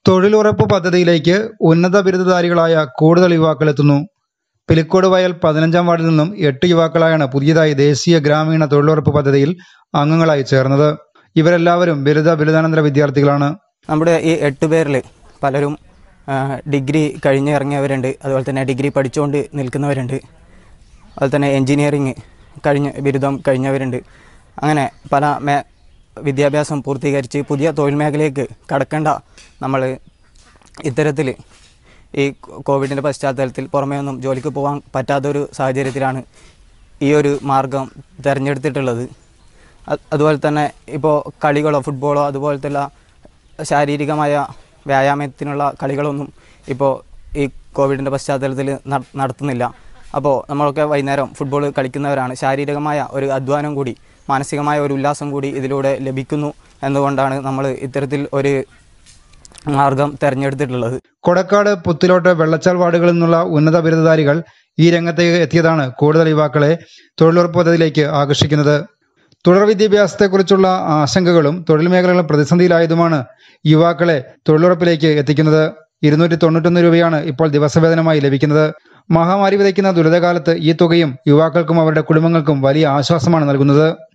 തൊഴിലുറപ്പ് പദ്ധതിയിലേക്ക് ഉന്നത ബിരുദധാരികളായ കൂടുതൽ യുവാക്കൾ എത്തുന്നു പിലിക്കോട് വയൽ പതിനഞ്ചാം വാർഡിൽ നിന്നും എട്ട് യുവാക്കളായാണ് പുതിയതായി ദേശീയ ഗ്രാമീണ തൊഴിലുറപ്പ് പദ്ധതിയിൽ അംഗങ്ങളായി ചേർന്നത് ഇവരെല്ലാവരും ബിരുദ ബിരുദാനന്തര വിദ്യാർത്ഥികളാണ് നമ്മുടെ ഈ എട്ട് പേരിൽ പലരും ആ, ഡിഗ്രി കഴിഞ്ഞ് ഇറങ്ങിയവരുണ്ട് അതുപോലെ തന്നെ ഡിഗ്രി പഠിച്ചുകൊണ്ട് നിൽക്കുന്നവരുണ്ട് അതുപോലെ തന്നെ എൻജിനീയറിങ് കഴിഞ്ഞ് ബിരുദം കഴിഞ്ഞവരുണ്ട് അങ്ങനെ പല മേ വിദ്യാഭ്യാസം പൂർത്തീകരിച്ച് പുതിയ തൊഴിൽ മേഖലയിലേക്ക് കടക്കേണ്ട നമ്മൾ ഇത്തരത്തിൽ ഈ കോവിഡിൻ്റെ പശ്ചാത്തലത്തിൽ പുറമേ ഒന്നും ജോലിക്ക് പോകാൻ പറ്റാത്തൊരു സാഹചര്യത്തിലാണ് ഈ ഒരു മാർഗം തിരഞ്ഞെടുത്തിട്ടുള്ളത് അത് അതുപോലെ തന്നെ ഇപ്പോൾ കളികളോ ഫുട്ബോളോ അതുപോലത്തെ ശാരീരികമായ വ്യായാമത്തിനുള്ള കളികളൊന്നും ഇപ്പോൾ ഈ കോവിഡിൻ്റെ പശ്ചാത്തലത്തിൽ നട- നടത്തുന്നില്ല അപ്പോൾ നമ്മളൊക്കെ വൈകുന്നേരം ഫുട്ബോൾ കളിക്കുന്നവരാണ് ശാരീരികമായ ഒരു അധ്വാനം കൂടി മാനസികമായ ഒരു ഉല്ലാസം കൂടി ഇതിലൂടെ ലഭിക്കുന്നു എന്നുകൊണ്ടാണ് നമ്മൾ ഇത്തരത്തിൽ ഒരു മാർഗം തിരഞ്ഞെടുത്തിട്ടുള്ളത് കൊടക്കാട് പുത്തിലോട്ട് വെള്ളച്ചാൽ വാർഡുകളിൽ നിന്നുള്ള ഉന്നത ബിരുദധാരികൾ ഈ രംഗത്തേക്ക് എത്തിയതാണ് കൂടുതൽ യുവാക്കളെ തൊഴിലുറപ്പ് പദ്ധതിയിലേക്ക് ആകർഷിക്കുന്നത് തുടർ വിദ്യാഭ്യാസത്തെക്കുറിച്ചുള്ള ആശങ്കകളും തൊഴിൽ മേഖലകളും പ്രതിസന്ധിയിലായതുമാണ് യുവാക്കളെ തൊഴിലുറപ്പിലേക്ക് എത്തിക്കുന്നത് ഇരുന്നൂറ്റി തൊണ്ണൂറ്റൊന്ന് രൂപയാണ് ഇപ്പോൾ ദിവസവേതനമായി ലഭിക്കുന്നത് മഹാമാരി വിതയ്ക്കുന്ന ദുരിതകാലത്ത് ഈ തുകയും യുവാക്കൾക്കും അവരുടെ കുടുംബങ്ങൾക്കും വലിയ ആശ്വാസമാണ് നൽകുന്നത്